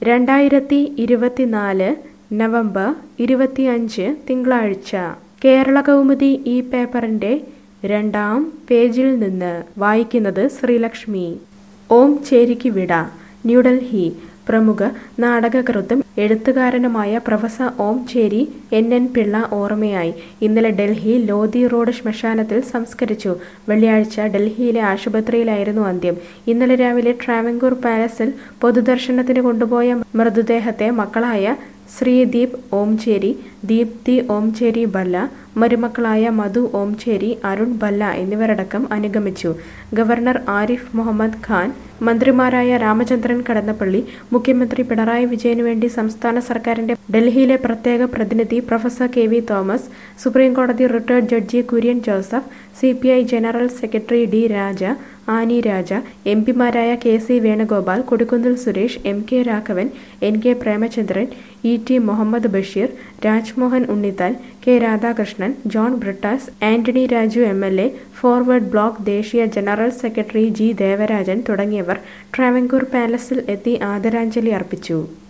രണ്ടായിരത്തി ഇരുപത്തിനാല് നവംബർ ഇരുപത്തിയഞ്ച് തിങ്കളാഴ്ച കേരള കൗമുദി ഈ പേപ്പറിന്റെ രണ്ടാം പേജിൽ നിന്ന് വായിക്കുന്നത് ശ്രീലക്ഷ്മി ഓം ചേരിക്ക് വിട ന്യൂഡൽഹി പ്രമുഖ നാടകകൃത്തും എഴുത്തുകാരനുമായ പ്രൊഫസർ ഓം ചേരി എൻ എൻ പിള്ള ഓർമ്മയായി ഇന്നലെ ഡൽഹി ലോധി റോഡ് ശ്മശാനത്തിൽ സംസ്കരിച്ചു വെള്ളിയാഴ്ച ഡൽഹിയിലെ ആശുപത്രിയിലായിരുന്നു അന്ത്യം ഇന്നലെ രാവിലെ ട്രാവൻകൂർ പാലസിൽ പൊതുദർശനത്തിന് കൊണ്ടുപോയ മൃതദേഹത്തെ മക്കളായ ശ്രീദീപ് ഓംചേരി ദീപ്തി ഓംചേരി ബല്ല മരുമക്കളായ മധു ഓംചേരി അരുൺ ബല്ല എന്നിവരടക്കം അനുഗമിച്ചു ഗവർണർ ആരിഫ് മുഹമ്മദ് ഖാൻ മന്ത്രിമാരായ രാമചന്ദ്രൻ കടന്നപ്പള്ളി മുഖ്യമന്ത്രി പിണറായി വിജയനു വേണ്ടി സംസ്ഥാന സർക്കാരിന്റെ ഡൽഹിയിലെ പ്രത്യേക പ്രതിനിധി പ്രൊഫസർ കെ വി തോമസ് സുപ്രീംകോടതി retired judge Kurian Joseph C P I general secretary D Raja Annie Raja M പിമാരായ K C Venugopal Kodikunnil Suresh M K Raghavan N K Premachandran E T Muhammad Basheer Rajmohan Unnithan K Radhakrishnan John Brittas Antony Raju M L A forward block ദേശീയ ജനറൽ സെക്രട്ടറി ജി ദേവരാജൻ തുടങ്ങിയവർ ട്രാവൻകൂർ പാലസിൽ എത്തി ആദരാഞ്ജലി അർപ്പിച്ചു